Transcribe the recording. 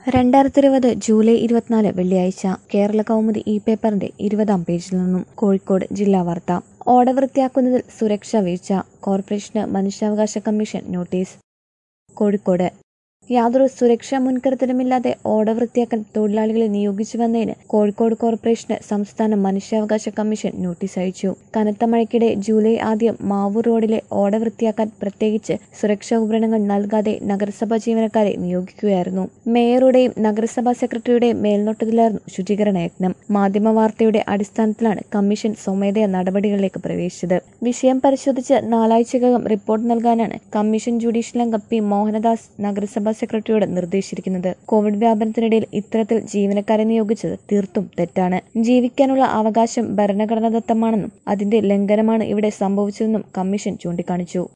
രണ്ടായിരത്തി ഇരുപത് ജൂലൈ ഇരുപത്തിനാല് വെള്ളിയാഴ്ച കേരള കൗമുദി ഇ പേപ്പറിന്റെ ഇരുപതാം പേജിൽ നിന്നും കോഴിക്കോട് ജില്ലാ വാർത്ത ഓട വൃത്തിയാക്കുന്നതിൽ സുരക്ഷാ വീഴ്ച കോർപ്പറേഷന് മനുഷ്യാവകാശ കമ്മീഷൻ നോട്ടീസ് കോഴിക്കോട് യാതൊരു സുരക്ഷാ മുൻകരുതലുമില്ലാതെ ഓട വൃത്തിയാക്കാൻ തൊഴിലാളികളെ നിയോഗിച്ചു വന്നതിന് കോഴിക്കോട് കോർപ്പറേഷന് സംസ്ഥാന മനുഷ്യാവകാശ കമ്മീഷൻ നോട്ടീസ് അയച്ചു കനത്ത മഴയ്ക്കിടെ ജൂലൈ ആദ്യം മാവൂർ റോഡിലെ ഓട വൃത്തിയാക്കാൻ പ്രത്യേകിച്ച് സുരക്ഷാ ഉപകരണങ്ങൾ നൽകാതെ നഗരസഭാ ജീവനക്കാരെ നിയോഗിക്കുകയായിരുന്നു മേയറുടെയും നഗരസഭാ സെക്രട്ടറിയുടെയും മേൽനോട്ടത്തിലായിരുന്നു ശുചീകരണ യജ്ഞം മാധ്യമ വാർത്തയുടെ അടിസ്ഥാനത്തിലാണ് കമ്മീഷൻ സ്വമേധയാ നടപടികളിലേക്ക് പ്രവേശിച്ചത് വിഷയം പരിശോധിച്ച് നാലാഴ്ചക്കകം റിപ്പോർട്ട് നൽകാനാണ് കമ്മീഷൻ ജുഡീഷ്യൽ അംഗം പി മോഹനദാസ് നഗരസഭാ സെക്രട്ടറിയോട് നിർദ്ദേശിച്ചിരിക്കുന്നത് കോവിഡ് വ്യാപനത്തിനിടയിൽ ഇത്തരത്തിൽ ജീവനക്കാരെ നിയോഗിച്ചത് തീർത്തും തെറ്റാണ് ജീവിക്കാനുള്ള അവകാശം ഭരണഘടനാദത്തമാണെന്നും അതിന്റെ ലംഘനമാണ് ഇവിടെ സംഭവിച്ചതെന്നും കമ്മീഷൻ ചൂണ്ടിക്കാണിച്ചു